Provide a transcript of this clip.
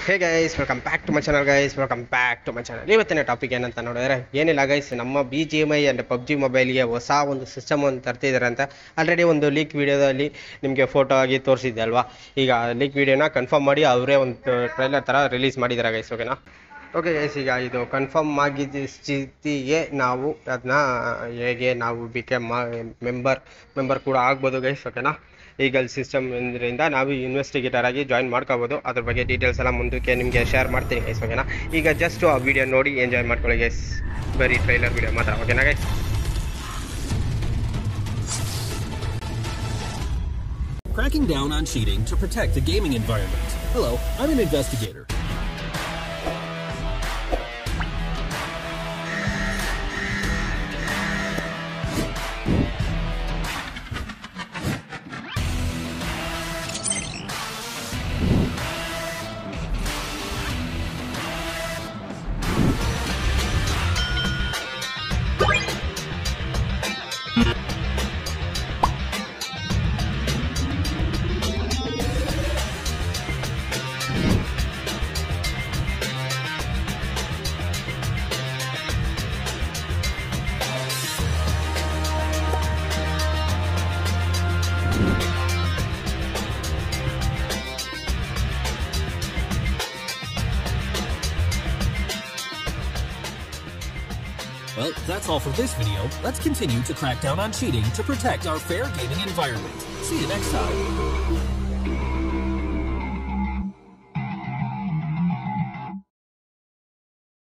Hey guys welcome back to my channel guys welcome back to my channel ಇವತ್ತಿನ topic ಏನಂತ ನೋಡಿದ್ರೆ ಏನಿಲ್ಲ guys ನಮ್ಮ B G M I and PUBG ಮೊಬೈಲ್ಗೆ ಹೊಸ ಒಂದು ಸಿಸ್ಟಮ್ ಒಂದು ತರ್ತಿದ್ದಾರೆ ಅಂತ ಆಲ್ರೆಡಿ ಒಂದು ಲೀಕ್ ವಿಡಿಯೋದಲ್ಲಿ ನಿಮಗೆ ಫೋಟೋ ಆಗಿ ತೋರಿಸಿದ್ದೆ ಅಲ್ವಾ ಈಗ ಲೀಕ್ ವಿಡಿಯೋನ ಕನ್ಫರ್ಮ್ ಮಾಡಿ ಅವರೇ ಒಂದು ಟ್ರೈಲರ್ ಥರ ರಿಲೀಸ್ ಮಾಡಿದ್ದಾರೆ ಗೈಸ್ ಓಕೆನಾ ಓಕೆ ಗೈಸ್ ಈಗ ಇದು ಕನ್ಫರ್ಮ್ ಆಗಿದ್ದ ಸ್ಥಿತಿಗೆ ನಾವು ಅದನ್ನ ಹೇಗೆ ನಾವು ಬಿಕೆ ಮೆಂಬರ್ ಮೆಂಬರ್ ಕೂಡ ಆಗ್ಬೋದು ಗೈಸ್ ಓಕೆನಾ ಈಗಲ್ ಸಿಸ್ಟಮ್ ಇದರಿಂದ ನಾವು ಇನ್ವೆಸ್ಟಿಗೇಟರ್ ಆಗಿ ಜಾಯಿನ್ ಮಾಡ್ಕೋಬೋದು ಅದ್ರ ಬಗ್ಗೆ ಡೀಟೇಲ್ಸ್ ಎಲ್ಲ ಮುಂದಕ್ಕೆ ನಿಮಗೆ ಶೇರ್ ಮಾಡ್ತೀನಿ ಗೈಸ್ ಓಕೆನಾ ಈಗ ಜಸ್ಟ್ ಆ ವಿಡಿಯೋ ನೋಡಿ ಎಂಜಾಯ್ ಮಾಡ್ಕೊಳ್ಳಿ ಗೈಸ್ ಬರೀ ಟ್ರೈಲರ್ ವಿಡಿಯೋ ಮಾತ್ರ ಓಕೆನಾ guys Cracking down on cheating to protect the gaming environment. Hello, I'm an investigator. Well, that's all for this video. Let's continue to crack down on cheating to protect our fair gaming environment. See you next time.